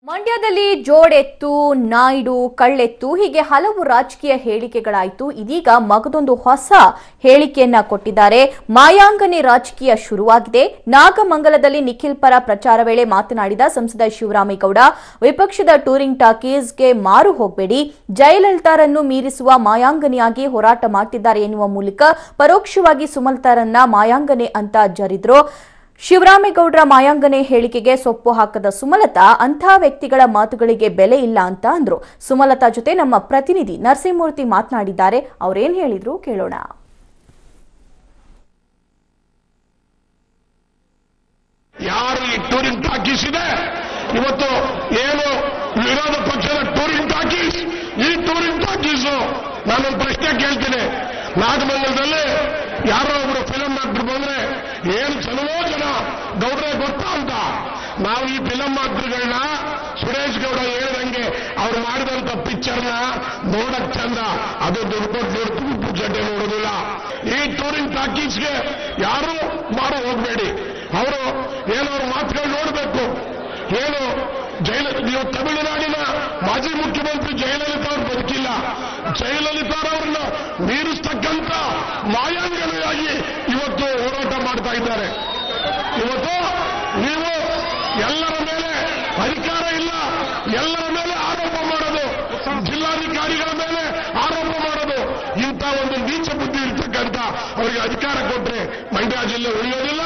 ಮಂಡ್ಯದಲ್ಲಿ ಜೋಡೆತ್ತು ನಾಯ್ಡು ಕಳ್ಳೆತ್ತು ಹೀಗೆ ಹಲವು ರಾಜಕೀಯ ಹೇಳಿಕೆಗಳಾಯಿತು ಇದೀಗ ಮಗದೊಂದು ಹೊಸ ಹೇಳಿಕೆಯನ್ನ ಕೊಟ್ಟಿದ್ದಾರೆ ಮಾಯಾಂಗನೆ ರಾಜಕೀಯ ಶುರುವಾಗಿದೆ ನಾಗಮಂಗಲದಲ್ಲಿ ನಿಖಿಲ್ ಪರ ಪ್ರಚಾರ ವೇಳೆ ಮಾತನಾಡಿದ ಸಂಸದ ಶಿವರಾಮೇಗೌಡ ವಿಪಕ್ಷದ ಟೂರಿಂಗ್ ಟಾಕೀಸ್ಗೆ ಮಾರು ಹೋಗಬೇಡಿ ಜಯಲಲಿತಾರನ್ನು ಮೀರಿಸುವ ಮಾಯಾಂಗನೆಯಾಗಿ ಹೋರಾಟ ಮಾಡ್ತಿದ್ದಾರೆ ಎನ್ನುವ ಮೂಲಕ ಪರೋಕ್ಷವಾಗಿ ಸುಮಲತಾರನ್ನ ಮಾಯಾಂಗನೆ ಅಂತ ಜರಿದ್ರು ಶಿವರಾಮೇಗೌಡರ ಮಾಯಾಂಗನೆ ಹೇಳಿಕೆಗೆ ಸೊಪ್ಪು ಹಾಕದ ಸುಮಲತಾ ಅಂಥ ವ್ಯಕ್ತಿಗಳ ಮಾತುಗಳಿಗೆ ಬೆಲೆ ಇಲ್ಲ ಅಂತ ಅಂದ್ರು ಸುಮಲತಾ ಜೊತೆ ನಮ್ಮ ಪ್ರತಿನಿಧಿ ನರಸಿಂಹಮೂರ್ತಿ ಮಾತನಾಡಿದ್ದಾರೆ ಅವ್ರೇನ್ ಹೇಳಿದ್ರು ಕೇಳೋಣ ಯಾರು ಈ ಟೂರಿಂಗ್ ಟಾಕೀಸ್ ಇದೆ ಇವತ್ತು ಏನು ವಿರೋಧ ಪಕ್ಷದ ಟೂರಿಂಗ್ ಟಾಕೀಸ್ ಈ ಟೂರಿಂಗ್ ಟಾಕೀಸು ನಾನೊಂದು ಪ್ರಶ್ನೆ ಕೇಳ್ತೀನಿ ನಾಗಮಂಗಲದಲ್ಲಿ ಯಾರೋ ಒಬ್ರು ಫಿಲಂ ಆಕ್ಟರ್ ಬಂದ್ರೆ ಏನು ಚಲವೋ ಜನ ಗೌಡ್ರೆ ಗೊತ್ತಾ ಅಂತ ನಾವು ಈ ಫಿಲಂ ಆಕ್ಟರ್ಗಳನ್ನ ಸುರೇಶ್ ಗೌಡ ಹೇಳ್ದಂಗೆ ಅವ್ರು ಮಾಡಿದಂತ ಪಿಕ್ಚರ್ನ ನೋಡಕ್ ಚಂದ ಅದು ದುಡ್ಡು ಕೊಟ್ಟು ನೋಡ್ತೀವಿ ಪೂಜೆ ನೋಡೋದಿಲ್ಲ ಈ ಟೂರಿಂಗ್ ಟಾಕೀಸ್ಗೆ ಯಾರು ಮಾರು ಹೋಗಬೇಡಿ ಅವರು ಏನೋ ಅವ್ರ ಮಾತುಗಳು ನೋಡಬೇಕು ಏನು ಜಯಲ ನೀವು ತಮಿಳುನಾಡಿನ ಮಾಜಿ ಮುಖ್ಯಮಂತ್ರಿ ಜಯಲಲಿತಾ ಅವರು ಬದುಕಿಲ್ಲ ಜಯಲಲಿತಾರವರನ್ನ ಮೀರಿಸ್ತಕ್ಕಂಥ ಮಾಯಾಂಗನೆಯಾಗಿ ಇವತ್ತು ಹೋರಾಟ ಮಾಡ್ತಾ ಇದ್ದಾರೆ ಇವತ್ತು ನೀವು ಎಲ್ಲರ ಮೇಲೆ ಅಧಿಕಾರ ಇಲ್ಲ ಎಲ್ಲರ ಮೇಲೆ ಆರೋಪ ಮಾಡೋದು ಜಿಲ್ಲಾಧಿಕಾರಿಗಳ ಮೇಲೆ ಆರೋಪ ಮಾಡೋದು ಇಂಥ ಒಂದು ನೀಚ ಬುದ್ಧಿ ಇರ್ತಕ್ಕಂಥ ಅವರಿಗೆ ಅಧಿಕಾರ ಕೊಟ್ರೆ ಮಂಡ್ಯ ಜಿಲ್ಲೆ ಉಳಿಯೋದಿಲ್ಲ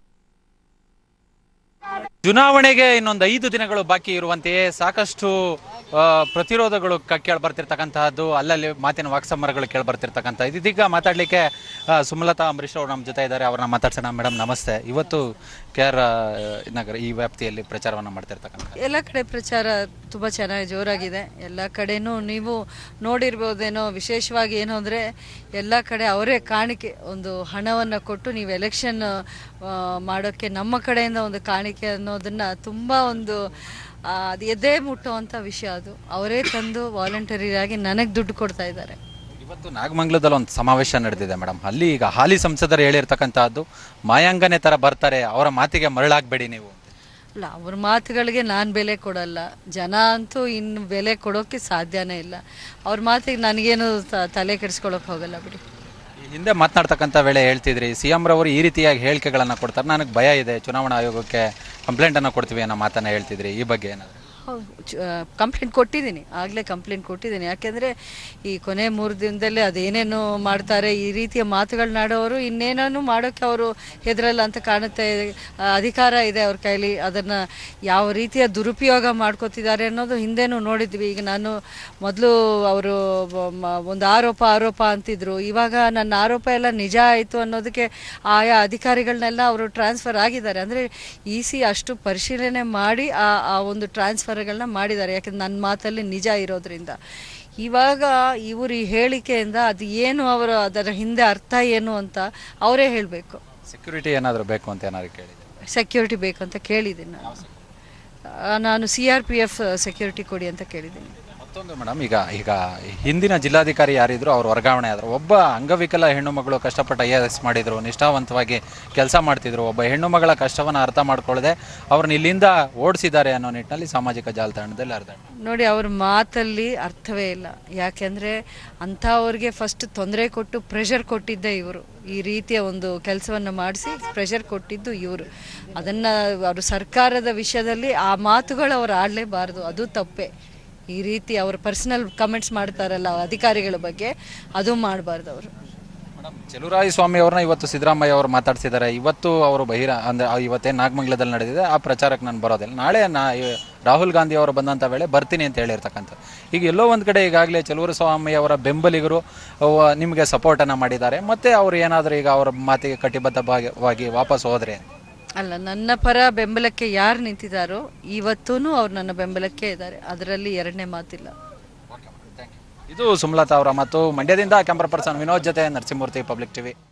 ಚುನಾವಣೆಗೆ ಇನ್ನೊಂದು ಐದು ದಿನಗಳು ಬಾಕಿ ಇರುವಂತೆಯೇ ಸಾಕಷ್ಟು ಆ, ಪ್ರತಿರೋಧಗಳು ಕ- ಕೇಳಿ ಬರ್ತಿರ್ತಕ್ಕಂತಹದ್ದು ಅಲ್ಲಲ್ಲಿ ಮಾತಿನ ವಾಕ್ಸಮರಗಳು ಕೇಳಿ ಬರ್ತಿರ್ತಕ್ಕಂಥ ಇದೀಗ ಮಾತಾಡ್ಲಿಕ್ಕೆ ಆ, ಸುಮಲತಾ ಅಂಬರೀಶ್ ಅವರು ನಮ್ಮ ಜೊತೆ ಇದ್ದಾರೆ ಅವ್ರನ್ನ ಮಾತಾಡ್ಸೋಣ ಮೇಡಮ್ ನಮಸ್ತೆ ಇವತ್ತು ಕೆ ಆರ್ ನಗರ ಈ ವ್ಯಾಪ್ತಿಯಲ್ಲಿ ಪ್ರಚಾರವನ್ನು ಮಾಡ್ತಿರ್ತಕ್ಕಂಥ ಎಲ್ಲ ಕಡೆ ಪ್ರಚಾರ ತುಂಬ ಚೆನ್ನಾಗಿ ಜೋರಾಗಿದೆ ಎಲ್ಲ ಕಡೆನೂ ನೀವು ನೋಡಿರ್ಬೋದೇನೋ ವಿಶೇಷವಾಗಿ ಏನು ಅಂದರೆ ಎಲ್ಲ ಕಡೆ ಅವರೇ ಕಾಣಿಕೆ ಒಂದು ಹಣವನ್ನು ಕೊಟ್ಟು ನೀವು ಎಲೆಕ್ಷನ್ ಮಾಡೋಕ್ಕೆ ನಮ್ಮ ಕಡೆಯಿಂದ ಒಂದು ಕಾಣಿಕೆ ಅನ್ನೋದನ್ನು ತುಂಬ ಒಂದು ಆ, ಅದು ಎದೆ ಮುಟ್ಟುವಂಥ ವಿಷಯ ಅದು ಅವರೇ ತಂದು ವಾಲಂಟರಿಯಾಗಿ ನನಗೆ ದುಡ್ಡು ಕೊಡ್ತಾ ಇದ್ದಾರೆ ಇವತ್ತು ನಾಗಮಂಗಲದಲ್ಲಿ ಒಂದು ಸಮಾವೇಶ ನಡೆದಿದೆ ಮೇಡಮ್ ಅಲ್ಲಿ ಈಗ ಹಾಲಿ ಸಂಸದರು ಹೇಳಿರ್ತಕ್ಕಂತಹದ್ದು ಮಾಯಾಂಗನೆ ತರ ಬರ್ತಾರೆ ಅವರ ಮಾತಿಗೆ ಮರಳಾಗಬೇಡಿ ನೀವು ಅಲ್ಲ ಅವ್ರ ಮಾತುಗಳಿಗೆ ನಾನು ಬೆಲೆ ಕೊಡಲ್ಲ ಜನ ಅಂತೂ ಇನ್ನು ಬೆಲೆ ಕೊಡೋಕ್ಕೆ ಸಾಧ್ಯನೇ ಇಲ್ಲ ಅವ್ರ ಮಾತಿಗೆ ನನಗೇನು ತ- ತಲೆ ಕೆಡಿಸ್ಕೊಳಕ್ಕೆ ಹೋಗಲ್ಲ ಬಿಡಿ ಈ ಹಿಂದೆ ಮಾತನಾಡ್ತಕ್ಕಂಥ ವೇಳೆ ಹೇಳ್ತಿದ್ರಿ ಸಿ ಎಂ ರವರು ಈ ರೀತಿಯಾಗಿ ಹೇಳಿಕೆಗಳನ್ನ ಕೊಡ್ತಾರೆ ನನಗೆ ಭಯ ಇದೆ ಚುನಾವಣಾ ಆಯೋಗಕ್ಕೆ ಕಂಪ್ಲೇಂಟ್ ಅನ್ನ ಕೊಡ್ತೀವಿ ಅನ್ನೋ ಮಾತನ್ನ ಹೇಳ್ತಿದ್ರಿ ಈ ಬಗ್ಗೆ ಏನಾದ್ರು ಹೌದು ಕಂಪ್ಲೇಂಟ್ ಕೊಟ್ಟಿದ್ದೀನಿ ಆಗಲೇ ಕಂಪ್ಲೇಂಟ್ ಕೊಟ್ಟಿದ್ದೀನಿ ಯಾಕೆಂದರೆ ಈ ಕೊನೆ ಮೂರು ದಿನದಲ್ಲೇ ಅದೇನೇನು ಮಾಡ್ತಾರೆ ಈ ರೀತಿಯ ಮಾತುಗಳನ್ನಾಡೋರು ಇನ್ನೇನೂ ಮಾಡೋಕ್ಕೆ ಅವರು ಹೆದರಲ್ಲ ಅಂತ ಕಾಣುತ್ತೆ ಆ, ಅಧಿಕಾರ ಇದೆ ಅವ್ರ ಕೈಲಿ ಅದನ್ನು ಯಾವ ರೀತಿಯ ದುರುಪಯೋಗ ಮಾಡ್ಕೋತಿದ್ದಾರೆ ಅನ್ನೋದು ಹಿಂದೆನೂ ನೋಡಿದ್ವಿ ಈಗ ನಾನು ಮೊದಲು ಅವರು ಒಂದು ಆರೋಪ ಆರೋಪ ಅಂತಿದ್ರು ಇವಾಗ ನನ್ನ ಆರೋಪ ಎಲ್ಲ ನಿಜ ಆಯಿತು ಅನ್ನೋದಕ್ಕೆ ಆಯಾ ಅಧಿಕಾರಿಗಳನ್ನೆಲ್ಲ ಅವರು ಟ್ರಾನ್ಸ್ಫರ್ ಆಗಿದ್ದಾರೆ ಅಂದರೆ ಇ ಸಿ ಅಷ್ಟು ಪರಿಶೀಲನೆ ಮಾಡಿ ಆ ಆ ಒಂದು ಟ್ರಾನ್ಸ್ಫರ್ಗಳನ್ನ ಮಾಡಿದ್ದಾರೆ ಯಾಕಂದ್ರೆ ನನ್ನ ಮಾತಲ್ಲಿ ನಿಜ ಇರೋದ್ರಿಂದ ಇವಾಗ ಇವರು ಈ ಹೇಳಿಕೆಯಿಂದ ಅದು ಏನು ಅವರು ಅದರ ಹಿಂದೆ ಅರ್ಥ ಏನು ಅಂತ ಅವರೇ ಹೇಳಬೇಕು ಸೆಕ್ಯೂರಿಟಿ ಏನಾದರೂ ಬೇಕು ಅಂತ ಏನಾದ್ರು ಕೇಳಿದೆ ಸೆಕ್ಯೂರಿಟಿ ಬೇಕು ಅಂತ ಕೇಳಿದ್ದೀನಿ ನಾನು ಆ, ನಾನು C R P F security ಕೊಡಿ ಅಂತ ಕೇಳಿದ್ದೀನಿ ಮತ್ತೊಂದು ಮೇಡಮ್ ಈಗ ಈಗ ಹಿಂದಿನ ಜಿಲ್ಲಾಧಿಕಾರಿ ಯಾರಿದ್ರು ಅವ್ರು ವರ್ಗಾವಣೆ ಆದ್ರು ಒಬ್ಬ ಅಂಗವಿಕಲ ಹೆಣ್ಣು ಮಗಳು ಕಷ್ಟಪಟ್ಟು ಐ ಎಸ್ ಮಾಡಿದ್ರು ನಿಷ್ಠಾವಂತವಾಗಿ ಕೆಲಸ ಮಾಡ್ತಿದ್ರು ಒಬ್ಬ ಹೆಣ್ಣು ಮಗಳ ಕಷ್ಟವನ್ನು ಅರ್ಥ ಮಾಡ್ಕೊಳ್ಳದೆ ಅವ್ರನ್ನ ಇಲ್ಲಿಂದ ಓಡಿಸಿದ್ದಾರೆ ಅನ್ನೋ ನಿಟ್ಟಿನಲ್ಲಿ ಸಾಮಾಜಿಕ ಜಾಲತಾಣದಲ್ಲಿ ಅರ್ಧ ನೋಡಿ ಅವ್ರ ಮಾತಲ್ಲಿ ಅರ್ಥವೇ ಇಲ್ಲ ಯಾಕೆಂದರೆ ಅಂಥವ್ರಿಗೆ ಫಸ್ಟ್ ತೊಂದರೆ ಕೊಟ್ಟು ಪ್ರೆಷರ್ ಕೊಟ್ಟಿದ್ದೇ ಇವರು ಈ ರೀತಿಯ ಒಂದು ಕೆಲಸವನ್ನು ಮಾಡಿಸಿ ಪ್ರೆಷರ್ ಕೊಟ್ಟಿದ್ದು ಇವರು ಅದನ್ನು ಅವರು ಸರ್ಕಾರದ ವಿಷಯದಲ್ಲಿ ಆ ಮಾತುಗಳು ಅವ್ರು ಆಡಲೇಬಾರ್ದು ಅದು ತಪ್ಪೆ ಈ ರೀತಿ ಅವರು ಪರ್ಸನಲ್ ಕಮೆಂಟ್ಸ್ ಮಾಡ್ತಾರಲ್ಲ ಅಧಿಕಾರಿಗಳ ಬಗ್ಗೆ ಅದು ಮಾಡಬಾರ್ದು ಅವರು ಮೇಡಮ್ ಚೆಲುರಾಯ ಸ್ವಾಮಿ ಅವ್ರನ್ನ ಇವತ್ತು ಸಿದ್ದರಾಮಯ್ಯ ಅವರು ಮಾತಾಡ್ಸಿದ್ದಾರೆ ಇವತ್ತು ಅವರು ಬಹಿರ ಅಂದ್ರೆ ಆ ಇವತ್ತೇ ನಾಗಮಂಗಲದಲ್ಲಿ ನಡೆದಿದೆ ಆ ಪ್ರಚಾರಕ್ಕೆ ನಾನು ಬರೋದಿಲ್ಲ ನಾಳೆ ನಾ ಈ ರಾಹುಲ್ ಗಾಂಧಿ ಅವರು ಬಂದಂಥ ವೇಳೆ ಬರ್ತೀನಿ ಅಂತ ಹೇಳಿರ್ತಕ್ಕಂಥ ಈಗ ಎಲ್ಲೋ ಒಂದು ಕಡೆ ಈಗಾಗಲೇ ಚೆಲುವರ ಸ್ವಾಮಿ ಅವರ ಬೆಂಬಲಿಗರು ಅವ ನಿಮಗೆ ಸಪೋರ್ಟನ್ನು ಮಾಡಿದ್ದಾರೆ ಮತ್ತೆ ಅವ್ರು ಏನಾದರೂ ಈಗ ಅವರ ಮಾತಿಗೆ ಕಟಿಬದ್ಧವಾಗಿ ವಾಪಸ್ ಹೋದ್ರೆ ಅಲ್ಲ ನನ್ನ ಪರ ಬೆಂಬಲಕ್ಕೆ ಯಾರು ನಿಂತಿದ್ದಾರೋ ಇವತ್ತೂ ಅವ್ರು ನನ್ನ ಬೆಂಬಲಕ್ಕೆ ಇದ್ದಾರೆ ಅದರಲ್ಲಿ ಎರಡನೇ ಮಾತಿಲ್ಲ ಇದು ಸುಮಲತಾ ಅವರ ಮತ್ತು ಮಂಡ್ಯದಿಂದ ಕ್ಯಾಮ್ರಾ ಪರ್ಸನ್ ವಿನೋದ್ ಜೊತೆ ನರಸಿಂಹಮೂರ್ತಿ ಪಬ್ಲಿಕ್ ಟಿವಿ